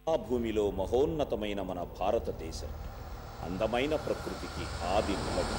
ఆ భూమిలో మహోన్నతమైన మన భారతదేశం అందమైన ప్రకృతికి ఆది నిలవు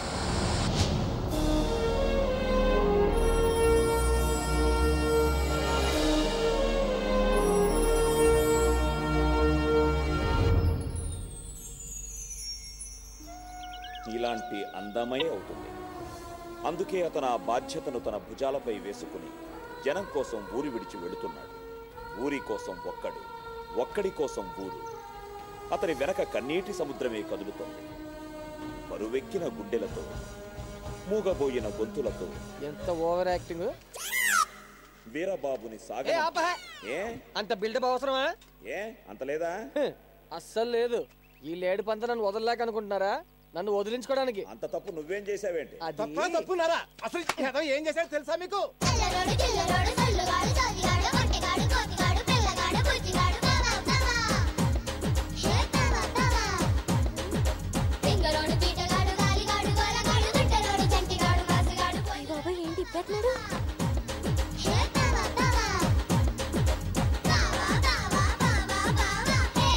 ఇలాంటి అందమై అవుతుంది అందుకే అతను ఆ బాధ్యతను తన భుజాలపై వేసుకుని జనం కోసం ఊరి విడిచి వెళుతున్నాడు ఊరి కోసం ఒక్కడు ఒక్కడి కోసం ఊరు అతని వెనక కన్నీటి సముద్రమే కదులుతోంది బరువెక్కిన గుండెలతో మూగబోయిన గొంతులతో ఎంత ఓవర్ యాక్టింగ్ వీరబాబుని ఏ సాగ ఆపహ ఏ అంత బిల్డప్ అవసరమా ఏ అంత లేదా హ్, అస్సలు లేదు ఈ లేడి పంత నన్ను వదలలేక అనుకుంటున్నారా నన్ను వదిలించుకోవడానికి అంత తప్పు నువ్వేం చేసావేంటి అది తప్ప తప్పున్నారా అసలు ఈ ఎదవ ఏం చేశాడో తెలుసా మీకు తెల్లరోడు చిల్లరోడు సల్లుగాడు సోదిగాడు వంటగాడు కోతిగాడు పిల్లగాడు బుజ్జిగాడు బావా బావా హే బావా బావా పింగరోడు పీటగాడు గాలిగాడు గోలగాడు గుట్టరోడు చంటిగాడు వాసిగాడు పోయి బాబా ఏంటి ఇప్పట్నాడు హే బావా బావా బావా బావా బావా బావా హే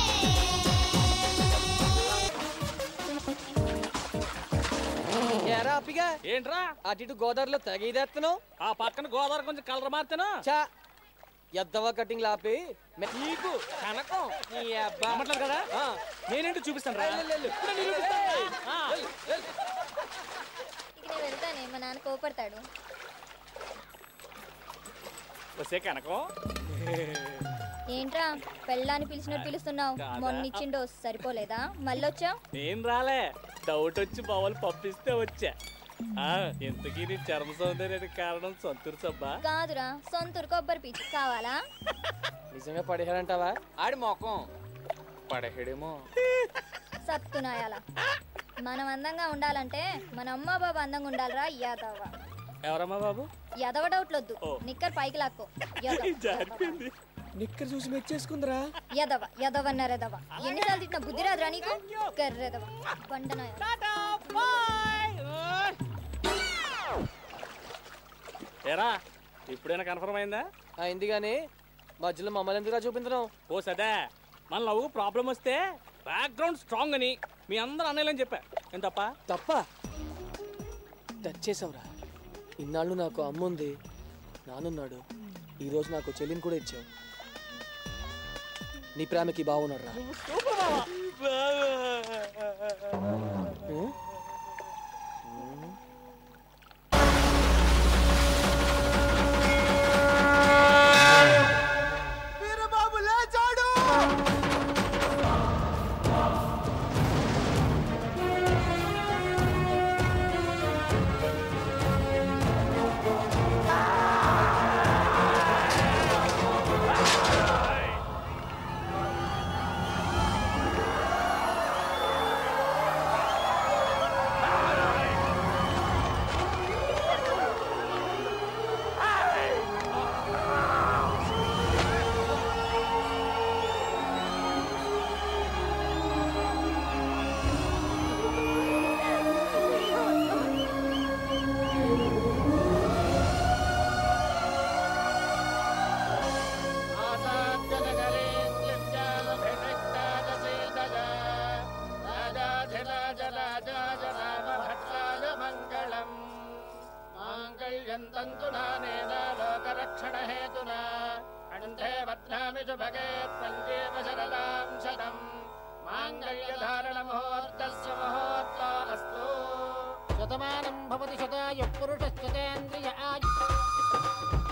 ఏరా అప్పిగా ఏంట్రా అటు ఇటు గోదావరిలో తెగ ఇదేస్తున్నావు ఆ పక్కన గోదావరి కొంచెం కలర్ మార్చాను చా ఎద్దవా కటింగ్ లాపి మె- నీకు కనకం నీ అబ్బా. నమ్మట్లేదు కదా ఆ. నేనేంటో చూపిస్తాను రా వెళ్ళు, వెళ్ళు. ఇప్పుడే నిరూపిస్తాను. ఆ. ఇక నేను వెళ్తానే మా నాన్న కోపడతాడు వస్తే కనకం ఏంట్రా పెళ్ళాన్ని పిలిచినట్టు పిలుస్తున్నావు కాదా? మొన్న ఇచ్చిండో సరిపోలేదా మళ్ళొచ్చావు నేను రాలే డౌట్ వచ్చి బావలు పంపిస్తే వచ్చా ఆ ఇంతకీ నీ చర్మ సౌందర్యానికి కారణం సంతూర్ సబ్బా కాదురా సొంతూరు కొబ్బరి పీచు కావాలా నిజంగా పడిహారంటావా ఆడి మొఖం పడహేడేమో సత్తునాయాల మనం అందంగా ఉండాలంటే మన అమ్మ బాబా అందంగా ఉండాలిరా యాదవ ఎవరమ్మా బాబు యదవ డౌట్లొద్దు ఓ. నిక్కర్ పైకి లాక్కో యదవ, జారిపోయింది నిక్కర్ చూసి మెచ్చేసుకుందిరా యదవ యదవన్నరెదవ ఎన్నిసార్లు తిట్టిన బుద్ధి రాదురా నీకు కర్రెదవ బండనాయ ఏరా ఇప్పుడైనా కన్ఫర్మ్ అయిందా అయింది కానీ మధ్యలో మమ్మల్ని ఎందుకురా చూపించడం ఓ సదే మన లవ్ ప్రాబ్లం వస్తే బ్యాక్గ్రౌండ్ స్ట్రాంగ్ అని మీ అందరూ అన్నయ్యలని చెప్పా ఏం తప్ప తప్ప టచ్ చేసావురా ఇన్నాళ్ళు నాకు అమ్మ ఉంది నానున్నాడు ఈరోజు నాకు చెల్లిని కూడా ఇచ్చావు నీ ప్రేమకి బాగున్నాడు రా వీరబాబు లేచాడు लोकरक्षणहेतुना कण्ठे बध्नामि शुभगे त्वञ्जीव शरदां शतम् माङ्गल्यधारणमुहूर्तस्य मुहूर्तो अस्तु शतमानं भवति शतायुः पुरुषश्चतेन्द्रिय आयु